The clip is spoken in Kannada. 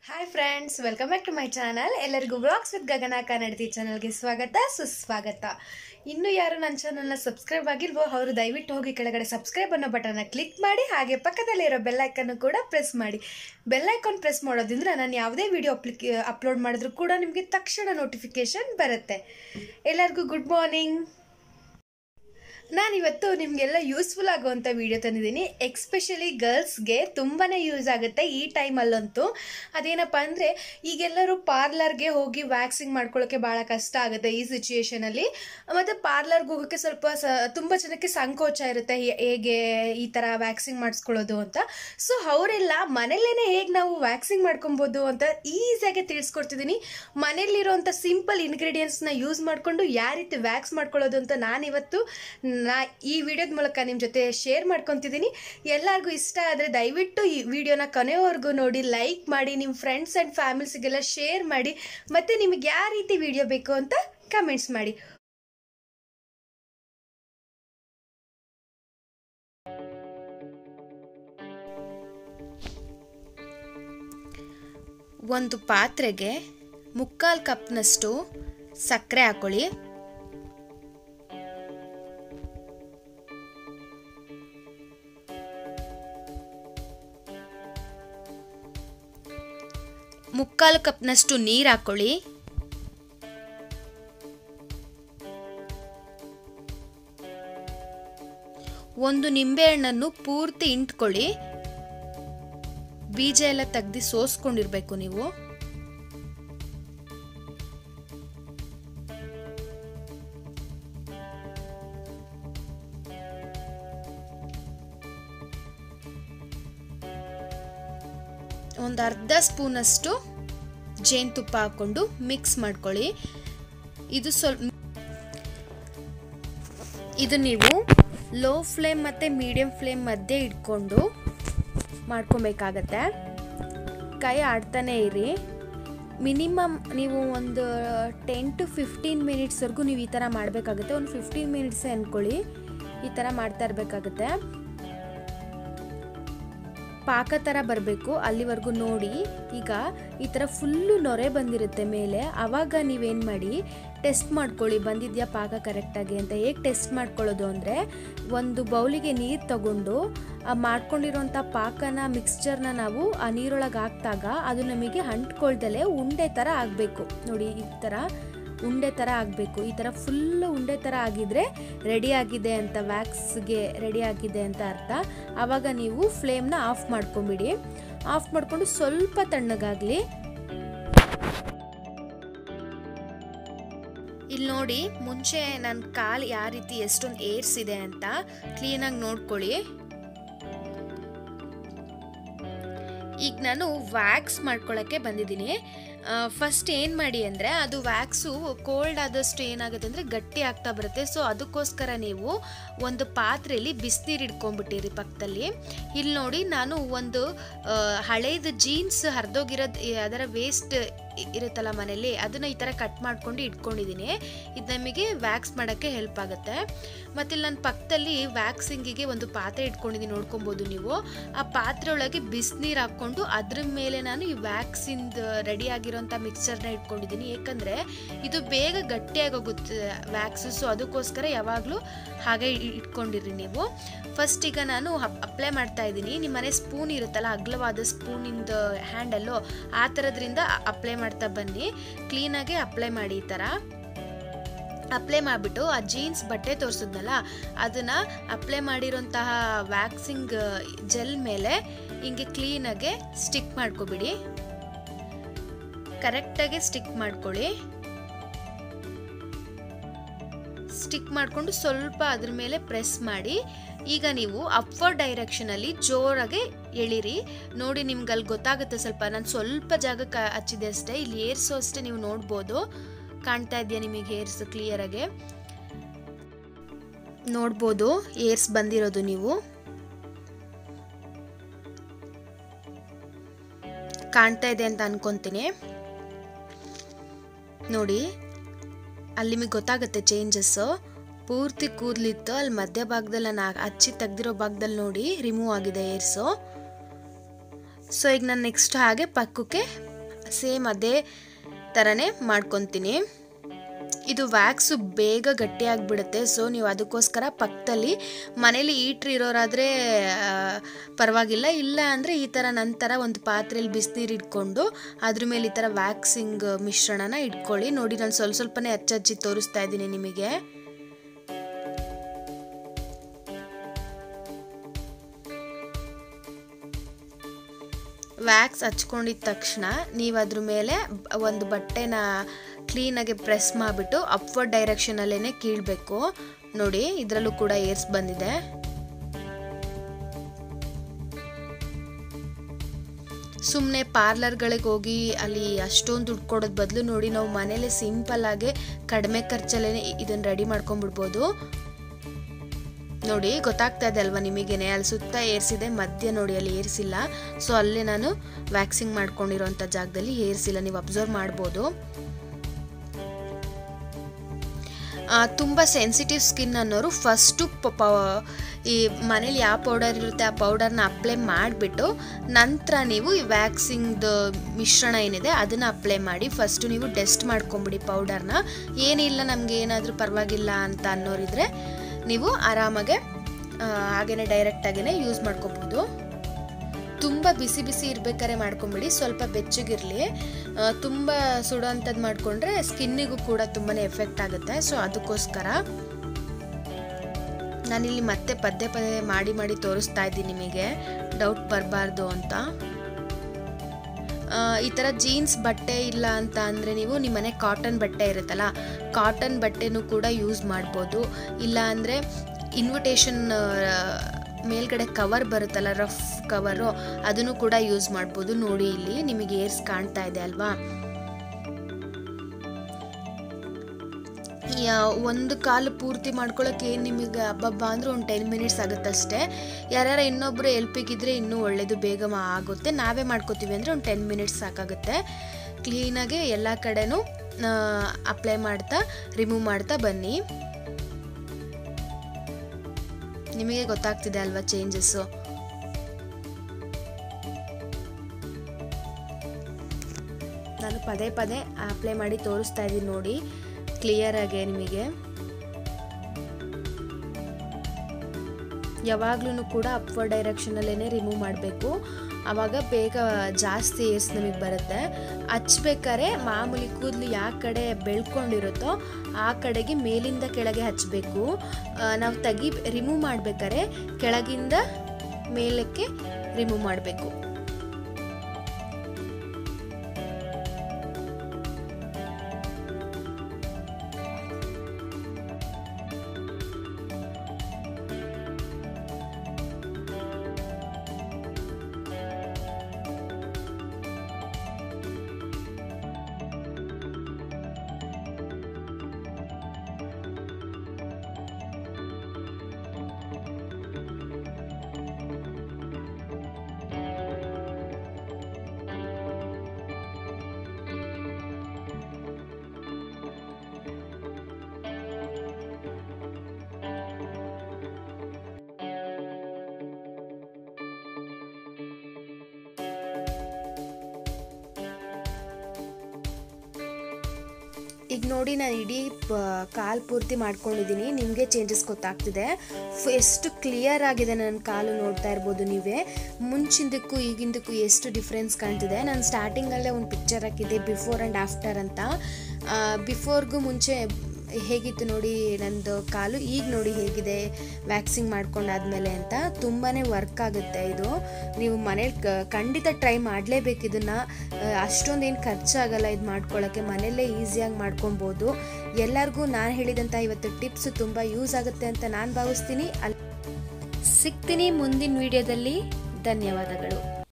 hi friends welcome back to my channel ಎಲ್ಲರಿಗೂ ವ್ಲಾಗ್ಸ್ ವಿತ್ ಗಗನ ಕನ್ನಡತಿ ಚಾನಲ್ಗೆ ಸ್ವಾಗತ ಸುಸ್ವಾಗತ ಇನ್ನು ಯಾರು ನನ್ನ ಚಾನಲ್ನ ಸಬ್ಸ್ಕ್ರೈಬ್ ಆಗಿಲ್ವೋ ಅವರು ದಯವಿಟ್ಟು ಹೋಗಿ ಕೆಳಗಡೆ ಸಬ್ಸ್ಕ್ರೈಬ್ ಅನ್ನೋ ಬಟನ್ನ ಕ್ಲಿಕ್ ಮಾಡಿ ಹಾಗೆ ಪಕ್ಕದಲ್ಲಿರೋ ಬೆಲ್ ಐಕನ್ನು ಕೂಡ ಪ್ರೆಸ್ ಮಾಡಿ ಬೆಲ್ ಐಕಾನ್ ಪ್ರೆಸ್ ಮಾಡೋದ್ರಿಂದ ನಾನು ಯಾವುದೇ ವಿಡಿಯೋ ಅಪ್ಲಿಕ್ ಅಪ್ಲೋಡ್ ಮಾಡಿದ್ರು ಕೂಡ ನಿಮಗೆ ತಕ್ಷಣ ನೋಟಿಫಿಕೇಶನ್ ಬರುತ್ತೆ ಎಲ್ಲರಿಗೂ ಗುಡ್ ಮಾರ್ನಿಂಗ್ ನಾನಿವತ್ತು ನಿಮಗೆಲ್ಲ ಯೂಸ್ಫುಲ್ ಆಗುವಂಥ ವಿಡಿಯೋ ತಂದಿದ್ದೀನಿ ಎಕ್ಸ್ಪೆಷಲಿ ಗರ್ಲ್ಸ್ಗೆ ತುಂಬಾ ಯೂಸ್ ಆಗುತ್ತೆ ಈ ಟೈಮಲ್ಲಂತೂ ಅದೇನಪ್ಪ ಅಂದರೆ ಈಗೆಲ್ಲರೂ ಪಾರ್ಲರ್ಗೆ ಹೋಗಿ ವ್ಯಾಕ್ಸಿಂಗ್ ಮಾಡ್ಕೊಳ್ಳೋಕ್ಕೆ ಭಾಳ ಕಷ್ಟ ಆಗುತ್ತೆ ಈ ಸಿಚುಯೇಷನಲ್ಲಿ ಮತ್ತು ಪಾರ್ಲರ್ಗೆ ಹೋಗೋಕ್ಕೆ ಸ್ವಲ್ಪ ಸ ತುಂಬ ಜನಕ್ಕೆ ಸಂಕೋಚ ಇರುತ್ತೆ ಹೇ- ಹೇಗೆ ಈ ಥರ ವ್ಯಾಕ್ಸಿಂಗ್ ಮಾಡಿಸ್ಕೊಳ್ಳೋದು ಅಂತ ಸೊ ಅವರೆಲ್ಲ ಮನೆಯಲ್ಲೇ ಹೇಗೆ ನಾವು ವ್ಯಾಕ್ಸಿಂಗ್ ಮಾಡ್ಕೊಬೋದು ಅಂತ ಈಸಿಯಾಗಿ ತಿಳಿಸ್ಕೊಡ್ತಿದ್ದೀನಿ ಮನೆಯಲ್ಲಿರುವಂಥ ಸಿಂಪಲ್ ಇಂಗ್ರೀಡಿಯೆಂಟ್ಸ್ನ ಯೂಸ್ ಮಾಡಿಕೊಂಡು ಯಾವ ರೀತಿ ವ್ಯಾಕ್ಸ್ ಮಾಡ್ಕೊಳ್ಳೋದು ಅಂತ ನಾನಿವತ್ತು ನಾ ಈ ವಿಡಿಯೋದ ಮೂಲಕ ನಿಮ್ಮ ಜೊತೆ ಶೇರ್ ಮಾಡ್ಕೊತಿದ್ದೀನಿ ಎಲ್ಲರಿಗೂ ಇಷ್ಟ ಆದರೆ ದಯವಿಟ್ಟು ಈ ವಿಡಿಯೋನ ಕೊನೆವರೆಗೂ ನೋಡಿ ಲೈಕ್ ಮಾಡಿ ನಿಮ್ಮ ಫ್ರೆಂಡ್ಸ್ ಆ್ಯಂಡ್ ಫ್ಯಾಮಿಲ್ಸಿಗೆಲ್ಲ ಶೇರ್ ಮಾಡಿ ಮತ್ತು ನಿಮಗೆ ಯಾವ ರೀತಿ ವಿಡಿಯೋ ಬೇಕು ಅಂತ ಕಮೆಂಟ್ಸ್ ಮಾಡಿ ಒಂದು ಪಾತ್ರೆಗೆ ಮುಕ್ಕಾಲು ಕಪ್ನಷ್ಟು ಸಕ್ಕರೆ ಹಾಕೊಳ್ಳಿ ಮುಕ್ಕಾಲು ಕಪ್ನಷ್ಟು ನೀರು ಹಾಕೊಳ್ಳಿ ಒಂದು ನಿಂಬೆಹಣ್ಣನ್ನು ಪೂರ್ತಿ ಇಂಟ್ಕೊಳ್ಳಿ ಬೀಜ ಎಲ್ಲ ತೆಗ್ದು ಸೋಸ್ಕೊಂಡಿರ್ಬೇಕು ನೀವು ಒಂದು ಅರ್ಧ ಸ್ಪೂನಷ್ಟು ಜೇನುತುಪ್ಪ ಹಾಕ್ಕೊಂಡು ಮಿಕ್ಸ್ ಮಾಡ್ಕೊಳ್ಳಿ ಇದು ಸ್ವಲ್ಪ ಇದು ನೀವು ಲೋ ಫ್ಲೇಮ್ ಮತ್ತು ಮೀಡಿಯಮ್ ಫ್ಲೇಮ್ ಮಧ್ಯೆ ಇಟ್ಕೊಂಡು ಮಾಡ್ಕೊಬೇಕಾಗತ್ತೆ ಕೈ ಆಡ್ತಾನೆ ಇರಿ ಮಿನಿಮಮ್ ನೀವು ಒಂದು ಟೆನ್ ಟು ಫಿಫ್ಟೀನ್ ಮಿನಿಟ್ಸ್ವರೆಗೂ ನೀವು ಈ ಥರ ಮಾಡಬೇಕಾಗುತ್ತೆ ಒಂದು ಫಿಫ್ಟೀನ್ ಮಿನಿಟ್ಸ್ ಅಂದ್ಕೊಳ್ಳಿ ಈ ಥರ ಮಾಡ್ತಾ ಇರಬೇಕಾಗುತ್ತೆ ಪಾಕ ಥರ ಬರಬೇಕು ಅಲ್ಲಿವರೆಗೂ ನೋಡಿ ಈಗ ಈ ಥರ ಫುಲ್ಲು ನೊರೆ ಬಂದಿರುತ್ತೆ ಮೇಲೆ ಆವಾಗ ನೀವೇನು ಮಾಡಿ ಟೆಸ್ಟ್ ಮಾಡ್ಕೊಳ್ಳಿ ಬಂದಿದೆಯಾ ಪಾಕ ಕರೆಕ್ಟಾಗಿ ಅಂತ ಹೇಗೆ ಟೆಸ್ಟ್ ಮಾಡ್ಕೊಳ್ಳೋದು ಅಂದರೆ ಒಂದು ಬೌಲಿಗೆ ನೀರು ತಗೊಂಡು ಆ ಮಾಡ್ಕೊಂಡಿರೋಂಥ ಪಾಕನ ಮಿಕ್ಸ್ಚರ್ನ ನಾವು ಆ ನೀರೊಳಗೆ ಹಾಕ್ದಾಗ ಅದು ನಮಗೆ ಅಂಟ್ಕೊಳ್ದಲೆ ಉಂಡೆ ಥರ ಆಗಬೇಕು ನೋಡಿ ಈ ಥರ ಉಂಡೆ ಥರ ಆಗಬೇಕು ಈ ಥರ ಫುಲ್ಲು ಉಂಡೆ ಥರ ಆಗಿದ್ರೆ ರೆಡಿ ಆಗಿದೆ ಅಂತ ವ್ಯಾಕ್ಸ್ಗೆ ರೆಡಿ ಆಗಿದೆ ಅಂತ ಅರ್ಥ ಆವಾಗ ನೀವು ಫ್ಲೇಮ್ನ ಆಫ್ ಮಾಡ್ಕೊಂಬಿಡಿ ಆಫ್ ಮಾಡಿಕೊಂಡು ಸ್ವಲ್ಪ ತಣ್ಣಗಾಗಲಿ ಇಲ್ಲಿ ನೋಡಿ ಮುಂಚೆ ನನ್ನ ಕಾಲು ಯಾವ ರೀತಿ ಎಷ್ಟೊಂದು ಏರ್ಸ್ ಇದೆ ಅಂತ ಕ್ಲೀನಾಗಿ ನೋಡ್ಕೊಳ್ಳಿ ಈಗ ನಾನು ವ್ಯಾಕ್ಸ್ ಮಾಡ್ಕೊಳ್ಳೋಕ್ಕೆ ಬಂದಿದ್ದೀನಿ ಫಸ್ಟ್ ಏನು ಮಾಡಿ ಅಂದರೆ ಅದು ವ್ಯಾಕ್ಸು ಕೋಲ್ಡ್ ಆದಷ್ಟು ಏನಾಗುತ್ತೆ ಅಂದರೆ ಗಟ್ಟಿ ಆಗ್ತಾ ಬರುತ್ತೆ ಸೊ ಅದಕ್ಕೋಸ್ಕರ ನೀವು ಒಂದು ಪಾತ್ರೆಯಲ್ಲಿ ಬಿಸಿನೀರು ಇಟ್ಕೊಂಡ್ಬಿಟ್ಟಿರಿ ಪಕ್ಕದಲ್ಲಿ ಇಲ್ಲಿ ನೋಡಿ ನಾನು ಒಂದು ಆ, ಹಳೇದು ಜೀನ್ಸ್ ಹರಿದೋಗಿರೋದು ಅದರ ವೇಸ್ಟ್ ಇರುತ್ತಲ್ಲ ಮನೇಲಿ ಅದನ್ನು ಈ ಥರ ಕಟ್ ಮಾಡ್ಕೊಂಡು ಇಟ್ಕೊಂಡಿದ್ದೀನಿ ಇದು ನಮಗೆ ವ್ಯಾಕ್ಸ್ ಮಾಡೋಕ್ಕೆ ಹೆಲ್ಪ್ ಆಗುತ್ತೆ ಮತ್ತು ಇಲ್ಲಿ ನನ್ನ ಪಕ್ಕದಲ್ಲಿ ವ್ಯಾಕ್ಸಿಂಗಿಗೆ ಒಂದು ಪಾತ್ರೆ ಇಟ್ಕೊಂಡಿದ್ದೀನಿ ನೋಡ್ಕೊಬೋದು ನೀವು ಆ ಪಾತ್ರೆ ಒಳಗೆ ಬಿಸಿನೀರು ಹಾಕ್ಕೊಂಡು ಅದ್ರ ಮೇಲೆ ನಾನು ಈ ವ್ಯಾಕ್ಸಿಂದ ರೆಡಿ ಆಗಿರೋಂಥ ಮಿಕ್ಸ್ಚರ್ನ ಇಟ್ಕೊಂಡಿದ್ದೀನಿ ಏಕೆಂದರೆ ಇದು ಬೇಗ ಗಟ್ಟಿಯಾಗಿ ಹೋಗುತ್ತೆ ವ್ಯಾಕ್ಸು ಸೊ ಅದಕ್ಕೋಸ್ಕರ ಯಾವಾಗಲೂ ಹಾಗೆ ಇ- ಇಟ್ಕೊಂಡಿರಿ ನೀವು ಫಸ್ಟ್ ಈಗ ನಾನು ಅಪ್ಲೈ ಮಾಡ್ತಾ ಇದ್ದೀನಿ ನಿಮ್ಮ ಮನೆ ಸ್ಪೂನ್ ಇರುತ್ತಲ್ಲ ಅಗ್ಲವಾದ ಸ್ಪೂನಿಂದ ಹ್ಯಾಂಡಲ್ಲು ಆ ಥರದ್ರಿಂದ ಅಪ್ಲೈ ಮಾಡ್ತಾ ಬನ್ನಿ ಕ್ಲೀನಾಗಿ ಅಪ್ಲೈ ಮಾಡಿ ಈ ಥರ ಅಪ್ಲೈ ಮಾಡಿಬಿಟ್ಟು ಆ ಜೀನ್ಸ್ ಬಟ್ಟೆ ತೋರಿಸಿದ್ನಲ್ಲ ಅದನ್ನು ಅಪ್ಲೈ ಮಾಡಿರೋಂತಹ ವ್ಯಾಕ್ಸಿಂಗ್ ಜೆಲ್ ಮೇಲೆ ಹಿಂಗೆ ಕ್ಲೀನಾಗೆ ಸ್ಟಿಕ್ ಮಾಡ್ಕೊಬಿಡಿ ಕರೆಕ್ಟಾಗಿ ಸ್ಟಿಕ್ ಮಾಡ್ಕೊಳ್ಳಿ ಸ್ಟಿಕ್ ಮಾಡಿಕೊಂಡು ಸ್ವಲ್ಪ ಅದ್ರ ಮೇಲೆ ಪ್ರೆಸ್ ಮಾಡಿ ಈಗ ನೀವು ಅಪ್ವರ್ಡ್ ಡೈರೆಕ್ಷನಲ್ಲಿ ಜೋರಾಗಿ ಎಳಿರಿ ನೋಡಿ ನಿಮ್ಗೆ ಅಲ್ಲಿ ಗೊತ್ತಾಗುತ್ತೆ ಸ್ವಲ್ಪ ನಾನು ಸ್ವಲ್ಪ ಜಾಗಕ್ಕೆ ಹಚ್ಚಿದೆ ಅಷ್ಟೇ ಇಲ್ಲಿ ಏರ್ಸು ಅಷ್ಟೇ ನೀವು ನೋಡ್ಬೋದು ಕಾಣ್ತಾ ಇದೆಯಾ ನಿಮಗೆ ಏರ್ಸ್ ಕ್ಲಿಯರಾಗಿ ನೋಡ್ಬೋದು ಏರ್ಸ್ ಬಂದಿರೋದು ನೀವು ಕಾಣ್ತಾ ಇದೆ ಅಂತ ಅನ್ಕೊಂತೀನಿ ನೋಡಿ ಅಲ್ಲಿ ನಿಮಗೆ ಗೊತ್ತಾಗುತ್ತೆ ಚೇಂಜಸ್ಸು ಪೂರ್ತಿ ಕೂದಲಿತ್ತು ಅಲ್ಲಿ ಮಧ್ಯಭಾಗದಲ್ಲಿ ನಾನು ಹಚ್ಚಿ ತೆಗ್ದಿರೋ ಭಾಗದಲ್ಲಿ ನೋಡಿ ರಿಮೂವ್ ಆಗಿದೆ ಏರ್ಸು ಸೊ ಈಗ ನಾನು ನೆಕ್ಸ್ಟ್ ಹಾಗೆ ಪಕ್ಕಕ್ಕೆ ಸೇಮ್ ಅದೇ ಥರನೇ ಮಾಡ್ಕೊತೀನಿ ಇದು ವ್ಯಾಕ್ಸು ಬೇಗ ಗಟ್ಟಿಯಾಗಿಬಿಡುತ್ತೆ ಸೊ ನೀವು ಅದಕ್ಕೋಸ್ಕರ ಪಕ್ಕದಲ್ಲಿ ಮನೇಲಿ ಈಟ್ರ್ ಇರೋರಾದರೆ ಪರವಾಗಿಲ್ಲ ಇಲ್ಲ ಅಂದರೆ ಈ ಥರ ನಂತರ ಒಂದು ಪಾತ್ರೆಯಲ್ಲಿ ಬಿಸಿನೀರು ಇಟ್ಕೊಂಡು ಅದ್ರ ಮೇಲೆ ಈ ಥರ ವ್ಯಾಕ್ಸಿಂಗ್ ಮಿಶ್ರಣನ ಇಟ್ಕೊಳ್ಳಿ ನೋಡಿ ನಾನು ಸ್ವಲ್ಪ ಸ್ವಲ್ಪನೇ ಹಚ್ಚಿ ತೋರಿಸ್ತಾ ಇದ್ದೀನಿ ನಿಮಗೆ ವ್ಯಾಕ್ಸ್ ಹಚ್ಕೊಂಡಿದ ತಕ್ಷಣ ನೀವು ಅದ್ರ ಮೇಲೆ ಒಂದು ಬಟ್ಟೆನ ಕ್ಲೀನಾಗಿ ಪ್ರೆಸ್ ಮಾಡಿಬಿಟ್ಟು ಅಪ್ವರ್ಡ್ ಡೈರೆಕ್ಷನಲ್ಲೇ ಕೀಳಬೇಕು ನೋಡಿ ಇದರಲ್ಲೂ ಕೂಡ ಏರ್ಸ್ ಬಂದಿದೆ ಸುಮ್ಮನೆ ಪಾರ್ಲರ್ಗಳಿಗೆ ಹೋಗಿ ಅಲ್ಲಿ ಅಷ್ಟೊಂದು ದುಡ್ಡು ಕೊಡೋದು ಬದಲು ನೋಡಿ ನಾವು ಮನೇಲಿ ಸಿಂಪಲ್ ಆಗಿ ಕಡಿಮೆ ಖರ್ಚಲ್ಲೇ ಇದನ್ನು ರೆಡಿ ಮಾಡ್ಕೊಂಡ್ಬಿಡ್ಬೋದು ನೋಡಿ ಗೊತ್ತಾಗ್ತಾ ಇದೆ ಅಲ್ವಾ ನಿಮಗೇನೆ ಅಲ್ಲಿ ಸುತ್ತ ಏರ್ಸಿದೆ ಮಧ್ಯ ನೋಡಿ ಅಲ್ಲಿ ಏರ್ಸಿಲ್ಲ ಸೊ ಅಲ್ಲೇ ನಾನು ವ್ಯಾಕ್ಸಿಂಗ್ ಮಾಡ್ಕೊಂಡಿರೋಂಥ ಜಾಗದಲ್ಲಿ ಏರ್ಸಿಲ್ಲ ನೀವು ಅಬ್ಸರ್ವ್ ಮಾಡ್ಬೋದು ತುಂಬ ಸೆನ್ಸಿಟಿವ್ ಸ್ಕಿನ್ ಅನ್ನೋರು ಫಸ್ಟು ಈ ಮನೇಲಿ ಯಾವ ಪೌಡರ್ ಇರುತ್ತೆ ಆ ಪೌಡರ್ನ ಅಪ್ಲೈ ಮಾಡಿಬಿಟ್ಟು ನಂತರ ನೀವು ಈ ವ್ಯಾಕ್ಸಿಂಗ್ದು ಮಿಶ್ರಣ ಏನಿದೆ ಅದನ್ನು ಅಪ್ಲೈ ಮಾಡಿ ಫಸ್ಟು ನೀವು ಟೆಸ್ಟ್ ಮಾಡ್ಕೊಂಬಿಡಿ ಪೌಡರ್ನ ಏನಿಲ್ಲ ನಮಗೆ ಏನಾದರೂ ಪರವಾಗಿಲ್ಲ ಅಂತ ಅನ್ನೋರಿದ್ರೆ ನೀವು ಆರಾಮಾಗೆ ಹಾಗೇ ಡೈರೆಕ್ಟಾಗೇ ಯೂಸ್ ಮಾಡ್ಕೋಬೋದು ತುಂಬ ಬಿಸಿ ಬಿಸಿ ಇರ್ಬೇಕಾದ್ರೆ ಮಾಡ್ಕೊಂಬಿಡಿ ಸ್ವಲ್ಪ ಬೆಚ್ಚಗಿರಲಿ ತುಂಬ ಸುಡೋಂಥದ್ದು ಮಾಡಿಕೊಂಡ್ರೆ ಸ್ಕಿನ್ನಿಗೂ ಕೂಡ ತುಂಬಾ ಎಫೆಕ್ಟ್ ಆಗುತ್ತೆ ಸೊ ಅದಕ್ಕೋಸ್ಕರ ನಾನಿಲ್ಲಿ ಮತ್ತೆ ಪದೇ ಪದೇ ಮಾಡಿ ಮಾಡಿ ತೋರಿಸ್ತಾ ಇದ್ದೀನಿ ನಿಮಗೆ ಡೌಟ್ ಬರಬಾರ್ದು ಅಂತ ಈ ಥರ ಜೀನ್ಸ್ ಬಟ್ಟೆ ಇಲ್ಲ ಅಂತ ಅಂದರೆ ನೀವು ನಿಮ್ಮ ಮನೆ ಕಾಟನ್ ಬಟ್ಟೆ ಇರುತ್ತಲ್ಲ ಕಾಟನ್ ಬಟ್ಟೆನೂ ಕೂಡ ಯೂಸ್ ಮಾಡ್ಬೋದು ಇಲ್ಲ ಅಂದರೆ ಇನ್ವಿಟೇಷನ್ ಮೇಲ್ಗಡೆ ಕವರ್ ಬರುತ್ತಲ್ಲ ರಫ್ ಕವರು ಅದನ್ನು ಕೂಡ ಯೂಸ್ ಮಾಡ್ಬೋದು ನೋಡಿ ಇಲ್ಲಿ ನಿಮಗೆ ಏರ್ಸ್ ಕಾಣ್ತಾ ಇದೆ ಅಲ್ವಾ ಒಂದು ಕಾಲು ಪೂರ್ತಿ ಮಾಡ್ಕೊಳ್ಳೋಕೆ ಏನು ನಿಮಗೆ ಹಬ್ಬಬ್ಬ ಅಂದ್ರೆ ಒಂದು ಟೆನ್ ಮಿನಿಟ್ಸ್ ಆಗುತ್ತಷ್ಟೇ ಯಾರ್ಯಾರ ಇನ್ನೊಬ್ಬರು ಎಲ್ಪಿಗಿದ್ರೆ ಇನ್ನೂ ಒಳ್ಳೆಯದು ಬೇಗ ಆಗುತ್ತೆ ನಾವೇ ಮಾಡ್ಕೋತೀವಿ ಅಂದರೆ ಒಂದು ಟೆನ್ ಮಿನಿಟ್ಸ್ ಸಾಕಾಗುತ್ತೆ ಕ್ಲೀನಾಗಿ ಎಲ್ಲ ಕಡೆನೂ ಅಪ್ಲೈ ಮಾಡ್ತಾ ರಿಮೂವ್ ಮಾಡ್ತಾ ಬನ್ನಿ ನಿಮಗೆ ಗೊತ್ತಾಗ್ತಿದೆ ಅಲ್ವಾ ಚೇಂಜಸ್ಸು ನಾನು ಪದೇ ಪದೇ ಅಪ್ಲೈ ಮಾಡಿ ತೋರಿಸ್ತಾ ಇದ್ದೀನಿ ನೋಡಿ ಕ್ಲಿಯರ್ ಆಗಿ ನಿಮಗೆ ಯಾವಾಗ್ಲೂ ಕೂಡ ಅಪ್ವರ್ಡ್ ಡೈರೆಕ್ಷನಲ್ಲೇ ರಿಮೂವ್ ಮಾಡಬೇಕು ಆವಾಗ ಬೇಗ ಜಾಸ್ತಿ ಏರ್ಸ್ ನಮಗೆ ಬರುತ್ತೆ ಹಚ್ಬೇಕಾದ್ರೆ ಮಾಮೂಲಿ ಕೂದಲು ಯಾವ ಕಡೆ ಬೆಳ್ಕೊಂಡಿರುತ್ತೋ ಆ ಕಡೆಗೆ ಮೇಲಿಂದ ಕೆಳಗೆ ಹಚ್ಚಬೇಕು ನಾವು ತೆಗಿ ರಿಮೂವ್ ಮಾಡ್ಬೇಕಾದ್ರೆ ಕೆಳಗಿಂದ ಮೇಲಕ್ಕೆ ರಿಮೂವ್ ಮಾಡಬೇಕು ಈಗ ನೋಡಿ ನಾನು ಇಡೀ ಕಾಲು ಪೂರ್ತಿ ಮಾಡ್ಕೊಂಡಿದ್ದೀನಿ ನಿಮಗೆ ಚೇಂಜಸ್ ಗೊತ್ತಾಗ್ತಿದೆ ಎಷ್ಟು ಕ್ಲಿಯರ್ ಆಗಿದೆ ನನ್ನ ಕಾಲು ನೋಡ್ತಾ ಇರ್ಬೋದು ನೀವೇ ಮುಂಚಿಂದಕ್ಕೂ ಈಗಿಂದಕ್ಕೂ ಎಷ್ಟು ಡಿಫ್ರೆನ್ಸ್ ಕಾಣ್ತಿದೆ ನಾನು ಸ್ಟಾರ್ಟಿಂಗಲ್ಲೇ ಒಂದು ಪಿಕ್ಚರ್ ಹಾಕಿದ್ದೆ ಬಿಫೋರ್ ಆ್ಯಂಡ್ ಆಫ್ಟರ್ ಅಂತ ಬಿಫೋರ್ಗೂ ಮುಂಚೆ ಹೇಗಿತ್ತು ನೋಡಿ ನಂದು ಕಾಲು ಈಗ ನೋಡಿ ಹೇಗಿದೆ ವ್ಯಾಕ್ಸಿಂಗ್ ಮಾಡ್ಕೊಂಡಾದ್ಮೇಲೆ ಅಂತ ತುಂಬಾ ವರ್ಕ್ ಆಗುತ್ತೆ ಇದು ನೀವು ಮನೇಲಿ ಖಂಡಿತ ಟ್ರೈ ಮಾಡಲೇಬೇಕು ಇದನ್ನು ಅಷ್ಟೊಂದು ಏನು ಖರ್ಚಾಗಲ್ಲ ಇದು ಮಾಡ್ಕೊಳ್ಳೋಕ್ಕೆ ಮನೆಯಲ್ಲೇ ಈಸಿಯಾಗಿ ಮಾಡ್ಕೊಬೋದು ಎಲ್ಲರಿಗೂ ನಾನು ಹೇಳಿದಂಥ ಇವತ್ತು ಟಿಪ್ಸ್ ತುಂಬ ಯೂಸ್ ಆಗುತ್ತೆ ಅಂತ ನಾನು ಭಾವಿಸ್ತೀನಿ ಅಲ್ಲಿ ಸಿಗ್ತೀನಿ ಮುಂದಿನ ವಿಡಿಯೋದಲ್ಲಿ ಧನ್ಯವಾದಗಳು